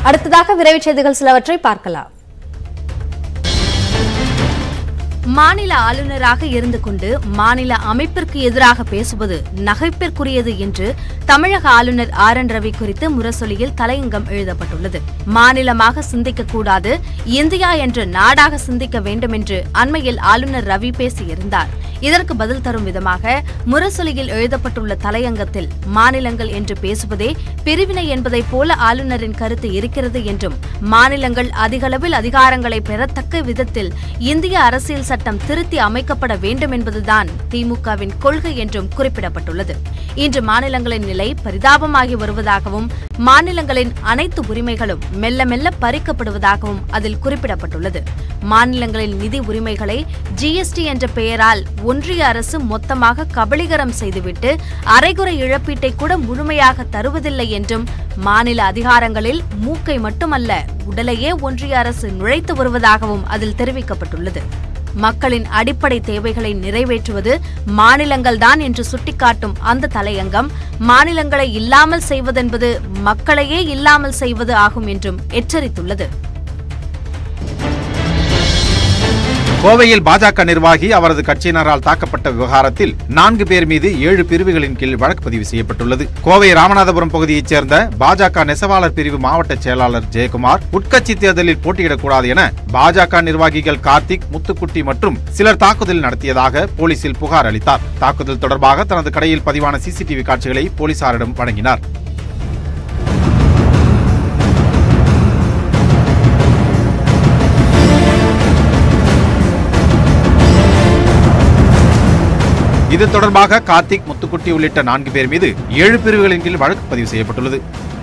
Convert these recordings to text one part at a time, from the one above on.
அடுத்ததாக விரைவுச் செய்திகள் சிலவற்றை பார்க்கலாம் மாநில ஆளுநராக இருந்து கொண்டு மாநில அமைப்பிற்கு எதிராக பேசுவது நகைப்பிற்குரியது என்று தமிழக ஆளுநர் ஆர் என் ரவி குறித்து முரசொலியில் தலையங்கம் எழுதப்பட்டுள்ளது மாநிலமாக சிந்திக்க கூடாது இந்தியா என்ற நாடாக சிந்திக்க வேண்டும் என்று அண்மையில் ஆளுநர் ரவி பேசியிருந்தார் இதற்கு பதில் தரும் விதமாக முரசொலியில் எழுதப்பட்டுள்ள தலையங்கத்தில் மாநிலங்கள் என்று பேசுவதே பிரிவினை என்பதைப் போல ஆளுநரின் கருத்து இருக்கிறது என்றும் மாநிலங்கள் அதிகளவில் அதிகாரங்களை பெறத்தக்க விதத்தில் இந்திய அரசியல் சட்டம் திருத்தி அமைக்கப்பட வேண்டும் என்பதுதான் திமுகவின் கொள்கை என்றும் குறிப்பிடப்பட்டுள்ளது இன்று மாநிலங்களின் நிலை பரிதாபமாகி வருவதாகவும் மாநிலங்களின் அனைத்து உரிமைகளும் மெல்ல மெல்ல பறிக்கப்படுவதாகவும் அதில் குறிப்பிடப்பட்டுள்ளது மாநிலங்களின் நிதி உரிமைகளை ஜிஎஸ்டி என்ற பெயரால் ஒன்றிய அரசு மொத்தமாக கபளீகரம் செய்துவிட்டு அரைகுறை இழப்பீட்டை கூட முழுமையாக தருவதில்லை என்றும் மாநில அதிகாரங்களில் மூக்கை மட்டுமல்ல உடலையே ஒன்றிய அரசு நுழைத்து வருவதாகவும் அதில் தெரிவிக்கப்பட்டுள்ளது மக்களின் அடிப்படை தேவைகளை நிறைவேற்றுவது மாநிலங்கள்தான் என்று சுட்டிக்காட்டும் அந்த தலையங்கம் மாநிலங்களை இல்லாமல் செய்வதென்பது மக்களையே இல்லாமல் செய்வது ஆகும் என்றும் எச்சரித்துள்ளது கோவையில் பாஜக நிர்வாகி அவரது கட்சியினரால் தாக்கப்பட்ட விவகாரத்தில் நான்கு பேர் மீது ஏழு பிரிவுகளின் கீழ் வழக்கு பதிவு செய்யப்பட்டுள்ளது கோவை ராமநாதபுரம் பகுதியைச் சேர்ந்த பாஜக நெசவாளர் பிரிவு மாவட்ட செயலாளர் ஜெயக்குமார் உட்கட்சி தேர்தலில் போட்டியிடக்கூடாது என பாஜக நிர்வாகிகள் கார்த்திக் முத்துக்குட்டி மற்றும் சிலர் தாக்குதல் நடத்தியதாக போலீசில் புகார் அளித்தார் தாக்குதல் தொடர்பாக தனது கடையில் பதிவான சிசிடிவி காட்சிகளை போலீசாரிடம் வழங்கினார் இது தொடர்பாக கார்த்திக் முத்துக்குட்டி உள்ளிட்ட நான்கு பேர் மீது ஏழு பிரிவுகளின் கீழ் வழக்கு பதிவு செய்யப்பட்டுள்ளது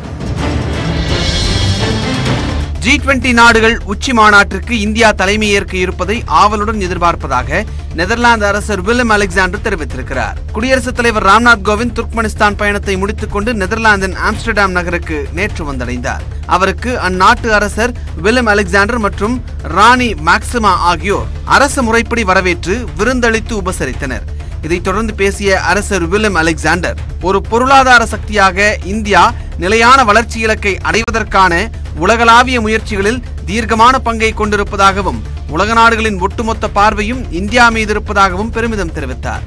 ஜி டுவெண்டி நாடுகள் உச்சி மாநாட்டிற்கு இந்தியா தலைமையேற்க இருப்பதை ஆவலுடன் எதிர்பார்ப்பதாக நெதர்லாந்து அரசர் வில்லம் அலெக்சாண்டர் தெரிவித்திருக்கிறார் குடியரசுத் தலைவர் ராம்நாத் கோவிந்த் துர்க்மெனிஸ்தான் பயணத்தை முடித்துக் கொண்டு நெதர்லாந்தின் ஆம்ஸ்டர்டாம் நகருக்கு நேற்று வந்தடைந்தார் அவருக்கு அந்நாட்டு அரசர் வில்லம் அலெக்சாண்டர் மற்றும் ராணி மேக்சிமா ஆகியோர் அரசு முறைப்படி வரவேற்று விருந்தளித்து உபசரித்தனர் இதைத் தொடர்ந்து பேசிய அரசர் வில்லம் அலெக்சாண்டர் ஒரு பொருளாதார சக்தியாக இந்தியா நிலையான வளர்ச்சி இலக்கை அடைவதற்கான உலகளாவிய முயற்சிகளில் தீர்க்கமான பங்கை கொண்டிருப்பதாகவும் உலக நாடுகளின் ஒட்டுமொத்த பார்வையும் இந்தியா மீது இருப்பதாகவும் பெருமிதம் தெரிவித்தார்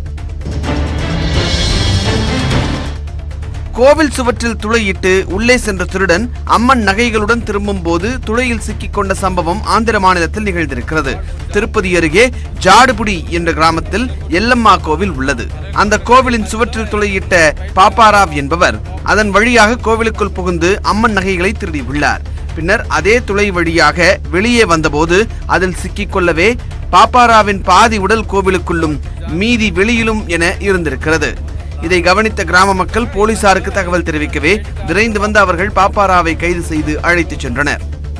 கோவில் சுவற்றில் துளையிட்டு உள்ளே சென்ற திருடன் அம்மன் நகைகளுடன் திரும்பும் போது துளையில் சிக்கிக் கொண்ட சம்பவம் ஆந்திர மாநிலத்தில் நிகழ்ந்திருக்கிறது திருப்பதி அருகே ஜாடுபுடி என்ற கிராமத்தில் எல்லம்மா கோவில் உள்ளது அந்த கோவிலின் சுவற்றில் துளையிட்ட பாப்பாராவ் என்பவர் அதன் வழியாக கோவிலுக்குள் புகுந்து அம்மன் நகைகளை திருடியுள்ளார் பின்னர் அதே துளை வழியாக வெளியே வந்தபோது அதில் சிக்கிக்கொள்ளவே பாப்பாராவின் பாதி உடல் கோவிலுக்குள்ளும் மீதி வெளியிலும் என இருந்திருக்கிறது இதை கவனித்த கிராம மக்கள் போலீசாருக்கு தகவல் தெரிவிக்கவே விரைந்து வந்த அவர்கள் பாப்பாராவை கைது செய்து அழைத்துச் சென்றனர்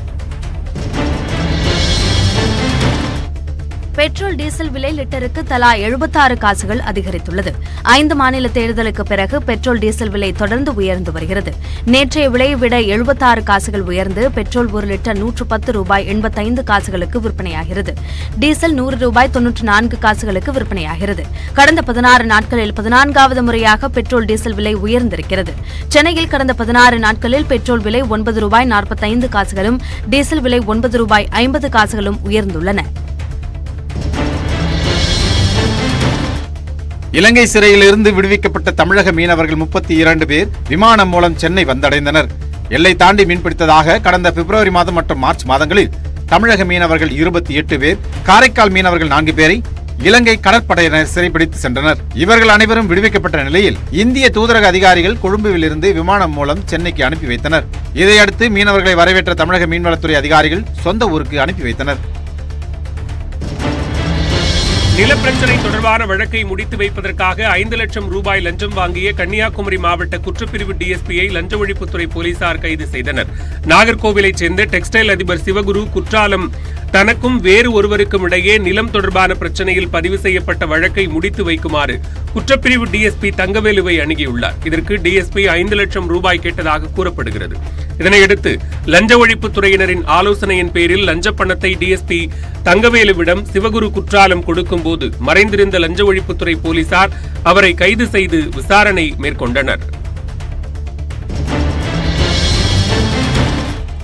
பெட்ரோல் டீசல் விலை லிட்டருக்கு தலா 76 காசுகள் அதிகரித்துள்ளது ஐந்து மாநில தேர்தலுக்கு பிறகு பெட்ரோல் டீசல் விலை தொடர்ந்து உயர்ந்து வருகிறது நேற்றைய விலையை விட 76 காசுகள் உயர்ந்து பெட்ரோல் ஒரு லிட்டர் நூற்று பத்து ரூபாய் எண்பத்தைந்து காசுகளுக்கு விற்பனையாகிறது டீசல் நூறு ரூபாய் தொன்னூற்று நான்கு காசுகளுக்கு விற்பனையாகிறது கடந்த பதினாறு நாட்களில் பதினான்காவது முறையாக பெட்ரோல் டீசல் விலை உயர்ந்திருக்கிறது சென்னையில் கடந்த பதினாறு நாட்களில் பெட்ரோல் விலை ஒன்பது ரூபாய் நாற்பத்தைந்து காசுகளும் டீசல் விலை ஒன்பது ரூபாய் ஐம்பது காசுகளும் உயர்ந்துள்ளன இலங்கை சிறையிலிருந்து விடுவிக்கப்பட்ட தமிழக மீனவர்கள் முப்பத்தி இரண்டு பேர் விமானம் மூலம் சென்னை வந்தடைந்தனர் எல்லை தாண்டி மீன்பிடித்ததாக கடந்த பிப்ரவரி மாதம் மற்றும் மார்ச் மாதங்களில் தமிழக மீனவர்கள் இருபத்தி எட்டு பேர் காரைக்கால் மீனவர்கள் நான்கு பேரை இலங்கை கடற்படையினர் சிறைப்பிடித்து சென்றனர் இவர்கள் அனைவரும் விடுவிக்கப்பட்ட நிலையில் இந்திய தூதரக அதிகாரிகள் கொழும்புவிலிருந்து விமானம் மூலம் சென்னைக்கு அனுப்பி வைத்தனர் இதையடுத்து மீனவர்களை வரவேற்ற தமிழக மீன்வளத்துறை அதிகாரிகள் சொந்த ஊருக்கு அனுப்பி வைத்தனர் நிலப்பிரச்சனை தொடர்பான வழக்கை முடித்து வைப்பதற்காக ஐந்து லட்சம் ரூபாய் லஞ்சம் வாங்கிய கன்னியாகுமரி மாவட்ட குற்றப்பிரிவு டிஎஸ்பியை லஞ்ச ஒழிப்புத்துறை போலீசார் கைது செய்தனர் நாகர்கோவிலைச் சேர்ந்த டெக்ஸ்டைல் அதிபர் சிவகுரு குற்றாலம் தனக்கும் வேறு ஒருவருக்கும் இடையே நிலம் தொடர்பான பிரச்சனையில் பதிவு செய்யப்பட்ட வழக்கை முடித்து வைக்குமாறு குற்றப்பிரிவு டிஎஸ்பி தங்கவேலுவை அணுகியுள்ளார் இதற்கு டிஎஸ்பி ஐந்து லட்சம் ரூபாய் கேட்டதாக கூறப்படுகிறது இதனையடுத்து லஞ்ச ஒழிப்புத்துறையினரின் ஆலோசனையின் பேரில் லஞ்ச பணத்தை டிஎஸ்பி தங்கவேலுவிடம் சிவகுரு குற்றாலம் கொடுக்கும்போது மறைந்திருந்த லஞ்ச ஒழிப்புத்துறை போலீசார் அவரை கைது செய்து விசாரணை மேற்கொண்டனர்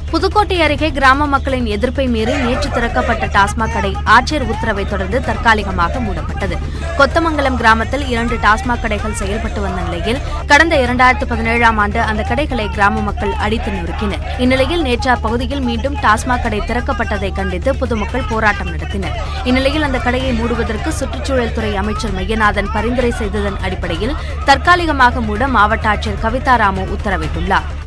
புதுக்கோட்டை அருகே கிராம மக்களின் எதிர்ப்பை மீறி நேற்று திறக்கப்பட்ட டாஸ்மாக் கடை ஆட்சியர் உத்தரவை தொடர்ந்து தற்காலிகமாக மூடப்பட்டது கொத்தமங்கலம் கிராமத்தில் இரண்டு டாஸ்மாக் கடைகள் செயல்பட்டு வந்த நிலையில் கடந்த இரண்டாயிரத்து பதினேழாம் ஆண்டு அந்த கடைகளை கிராம மக்கள் அடித்து நொறுக்கினர் இந்நிலையில் நேற்று அப்பகுதியில் மீண்டும் டாஸ்மாக் கடை திறக்கப்பட்டதை கண்டித்து பொதுமக்கள் போராட்டம் நடத்தினர் இந்நிலையில் அந்த கடையை மூடுவதற்கு சுற்றுச்சூழல் துறை அமைச்சர் மையநாதன் பரிந்துரை செய்ததன் அடிப்படையில் தற்காலிகமாக மூட மாவட்ட ஆட்சியர் கவிதா ராமு உத்தரவிட்டுள்ளார்